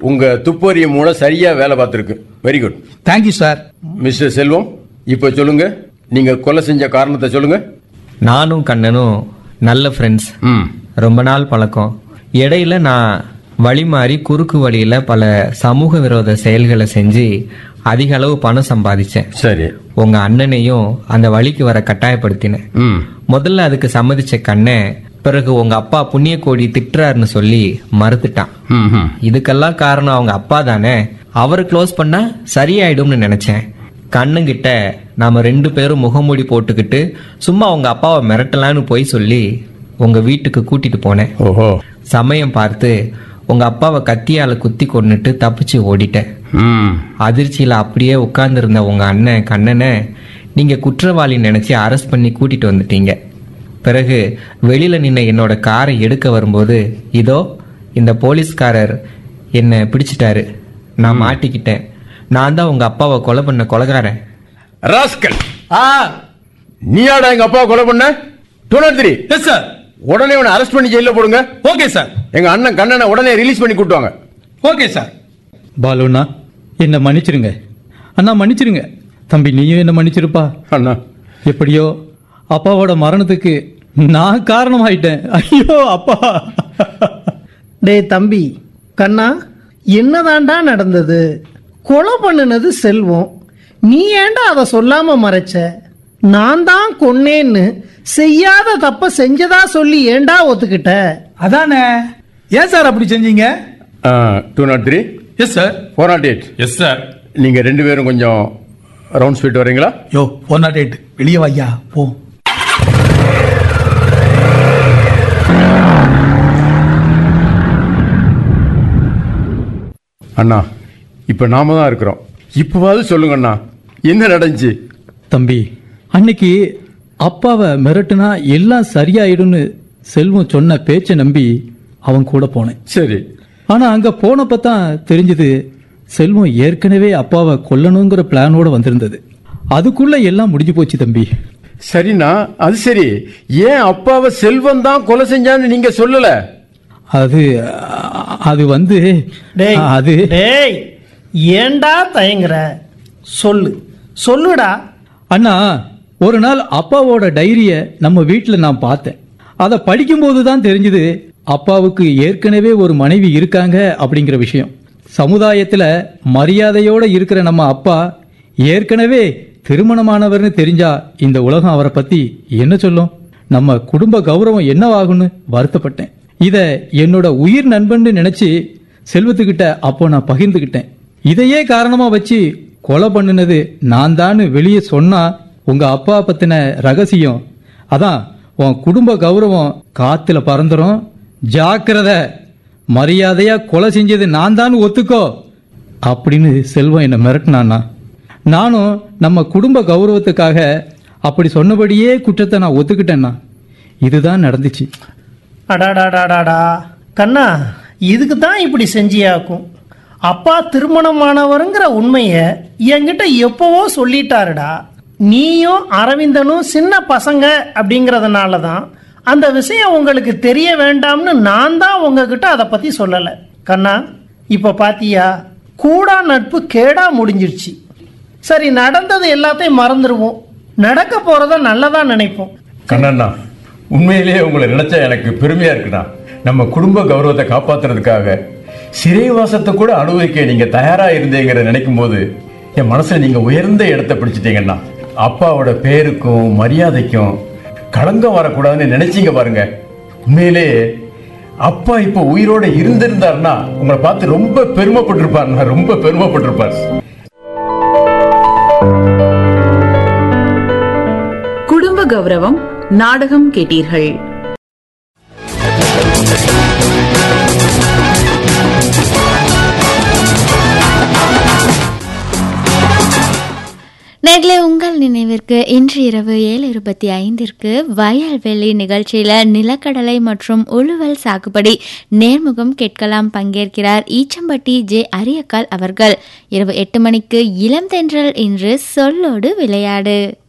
உங்க துப்பறிய மூளை சரியா வேலை பார்த்துருக்கு very good thank you sir mister Selvam இப்போ சொல்லுங்க நீங்க கொலை செஞ்ச காரணத்தை சொல்லுங்க நானும் கண்ணனும் நல்ல ஃப்ரெண்ட்ஸ் ம் ரொம்ப நாள் பழக்கம் இடையில நான் வழி மாறி குறுக்கு வழியில பல சமூக விரோத செயல்களை செஞ்சு அதிக அளவு பணம் சம்பாதிச்சேன் சரி உங்க அண்ணனையும் அந்த வழிக்கு வர கட்டாயப்படுத்தினேன் ம் முதல்ல அதுக்கு சம்மதிச்ச கண்ணன் பிறகு உங்க அப்பா புண்ணிய கோடி திட்டுறாருன்னு சொல்லி மறுத்துட்டான் ம் ம் இதுக்கெல்லாம் காரணம் அவங்க அப்பா தானே அவரை க்ளோஸ் பண்ணா சரியாயிடும்னு நினைச்சேன் கண்ணுங்கிட்ட நாம ரெண்டு பேரும் முகமூடி போட்டுக்கிட்டு சும்மா உங்க அப்பாவை மிரட்டலான்னு போய் சொல்லி உங்க வீட்டுக்கு கூட்டிட்டு போனேன் ஓஹோ சமயம் பார்த்து உங்க அப்பாவை கத்தியால குத்தி கொன்னுட்டு தப்பிச்சு ஓடிட்டேன் ம் அதிர்ச்சியில அப்படியே உட்கார்ந்திருந்த உங்க அண்ணன் கண்ணனை நீங்க குற்றவாளி நினைச்சு அரெஸ்ட் பண்ணி கூட்டிட்டு வந்துட்டீங்க பிறகு வெளியில நின்ன என்னோட காரை எடுக்க வரும்போது இதோ இந்த போலீஸ்காரர் என்னை பிடிச்சிட்டாரு நான் மாட்டிக்கிட்டேன் நான் தான் உங்க அப்பாவை கொலை பண்ண கொலைகாரன் ராஸ்கல் ஆ நீயாடா எங்க அப்பா கொலை பண்ண two nought three yes sir உடனே இவனை அரெஸ்ட் பண்ணி ஜெயில போடுங்க ஓகே சார் எங்க அண்ணன் கண்ணனை உடனே ரிலீஸ் பண்ணி கூட்டுவாங்க ஓகே சார் பாலுண்ணா என்னை மன்னிச்சிருங்க அண்ணா மன்னிச்சிருங்க தம்பி நீயும் என்ன மன்னிச்சிருப்பா அண்ணா எப்படியோ அப்பாவோட மரணத்துக்கு நான் காரணமாயிட்டேன் ஐயோ அப்பா டேய் தம்பி கண்ணா என்னதான்டா நடந்தது கொலை பண்ணுனது செல்வம் நீ ஏன்டா அதை சொல்லாம மறைச்ச நான் தான் கொன்னேன்னு செய்யாத தப்ப செஞ்சதா சொல்லி ஏன்டா ஒத்துக்கிட்ட அதானே ஏன் சார் அப்படி செஞ்சீங்க two nought three yes sir four nought eight yes sir நீங்க ரெண்டு பேரும் கொஞ்சம் ரவுண்ட் ஸ்பீட் வரீங்களா யோ ஃபோர் நாட் எயிட் வெளியே வையா போ அண்ணா இப்ப நாம தான் இருக்கிறோம் இப்பவாவது சொல்லுங்க அண்ணா என்ன நடந்துச்சு தம்பி அன்னைக்கு அப்பாவை மிரட்டுனா எல்லாம் சரியாயிடும்னு செல்வம் சொன்ன பேச்சை நம்பி அவன் கூட போனேன் சரி ஆனா அங்க போனப்ப தான் தெரிஞ்சது செல்வம் ஏற்கனவே அப்பாவை கொல்லணுங்கிற பிளானோட வந்திருந்தது அதுக்குள்ள எல்லாம் முடிஞ்சு போச்சு தம்பி சரிண்ணா அது சரி ஏன் அப்பாவை செல்வம் தான் கொலை செஞ்சான்னு நீங்க சொல்லல அது அ- அது வந்து டேய் அது டேய் ஏன்டா தயங்குற சொல்லு சொல்லுடா அண்ணா ஒரு நாள் அப்பாவோட டைரிய நம்ம வீட்ல நான் பார்த்தேன் அதை படிக்கும்போது தான் தெரிஞ்சது அப்பாவுக்கு ஏற்கனவே ஒரு மனைவி இருக்காங்க அப்படிங்கிற விஷயம் சமுதாயத்துல மரியாதையோட இருக்கிற நம்ம அப்பா ஏற்கனவே திருமணமானவர்னு தெரிஞ்சா இந்த உலகம் அவரை பத்தி என்ன சொல்லும் நம்ம குடும்ப கௌரவம் என்னவாகும்னு வருத்தப்பட்டேன் இத என்னோட உயிர் நண்பன்னு நினைச்சு செல்வத்துக்கிட்ட அப்போ நான் பகிர்ந்துக்கிட்டேன் இதையே காரணமா வச்சு கொலை பண்ணுனது நான் தான்னு வெளியே சொன்னா உங்க அப்பா பத்தின ரகசியம் அதான் உன் குடும்ப கௌரவம் காத்துல பறந்துரும் ஜாக்கிரத மரியாதையா கொலை செஞ்சது நான் தான் ஒத்துக்கோ அப்படின்னு செல்வம் என்னை மிரட்டினானா நானும் நம்ம குடும்ப கௌரவத்துக்காக அப்படி சொன்னபடியே குற்றத்தை நான் ஒத்துக்கிட்டேன்னா இதுதான் நடந்துச்சு அடாடாடாடாடா கண்ணா இதுக்கு தான் இப்படி செஞ்சியாக்கும் அப்பா திருமணமானவருங்கிற உண்மைய என்கிட்ட எப்பவோ சொல்லிட்டாருடா நீயும் அரவிந்தனும் சின்ன பசங்க அப்படிங்கறதுனால தான் அந்த விஷயம் உங்களுக்கு தெரிய வேண்டாம்னு நான் தான் உங்ககிட்ட அதை பத்தி சொல்லல கண்ணா இப்ப பாத்தியா கூடா நட்பு கேடா முடிஞ்சிருச்சு சரி நடந்தது எல்லாத்தையும் மறந்துடுவோம் நடக்க போறத நல்லதா நினைப்போம் கண்ணண்ணா உண்மையிலேயே உங்களை நினைச்சா எனக்கு பெருமையா இருக்குண்ணா நம்ம குடும்ப கௌரவத்தை காப்பாத்துறதுக்காக சிறைவாசத்தை கூட அனுபவிக்க நீங்க தயாரா இருந்தீங்கிறத நினைக்கும் போது என் மனசுல நீங்க உயர்ந்த இடத்தை பிடிச்சிட்டீங்கண்ணா அப்பாவோட பேருக்கும் மரியாதைக்கும் களங்கம் வரக்கூடாதுன்னு நினைச்சீங்க பாருங்க உண்மையிலேயே அப்பா இப்போ உயிரோட இருந்திருந்தாருன்னா உங்களை பார்த்து ரொம்ப பெருமைப்பட்டிருப்பாருண்ணா ரொம்ப பெருமைப்பட்டிருப்பார் குடும்ப கௌரவம் நாடகம் கேட்டீர்கள் நேர்களே உங்கள் நினைவிற்கு இன்று இரவு ஏழு இருபத்தி ஐந்திற்கு வயல்வெளி நிகழ்ச்சியில நிலக்கடலை மற்றும் உழுவல் சாகுபடி நேர்முகம் கேட்கலாம் பங்கேற்கிறார் ஈச்சம்பட்டி ஜே அரியக்கால் அவர்கள் இரவு எட்டு மணிக்கு இளம் தென்றல் இன்று சொல்லோடு விளையாடு